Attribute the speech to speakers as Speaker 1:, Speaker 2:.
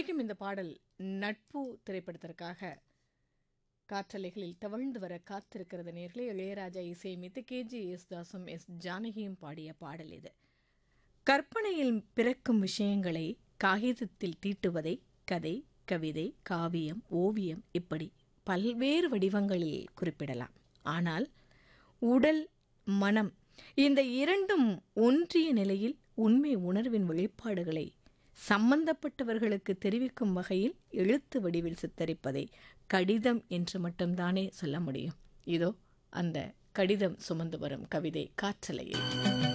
Speaker 1: ஒலிக்கும் இந்த பாடல் நட்பு திரைப்படத்திற்காக காற்றலைகளில் தவழ்ந்து வர காத்திருக்கிறது நேர்களே இளையராஜா இசையமைத்து கே ஜி எஸ் தாசும் எஸ் ஜானகியும் பாடிய பாடல் இது கற்பனையில் பிறக்கும் விஷயங்களை காகிதத்தில் தீட்டுவதை கதை கவிதை காவியம் ஓவியம் இப்படி பல்வேறு வடிவங்களில் குறிப்பிடலாம் ஆனால் உடல் மனம் இந்த இரண்டும் ஒன்றிய நிலையில் உண்மை உணர்வின் வெளிப்பாடுகளை சம்பந்தப்பட்டவர்களுக்கு தெரிவிக்கும் வகையில் எழுத்து வடிவில் சித்தரிப்பதை கடிதம் என்று மட்டும்தானே சொல்ல முடியும் இதோ அந்த கடிதம் சுமந்து வரும் கவிதை காற்றலையில்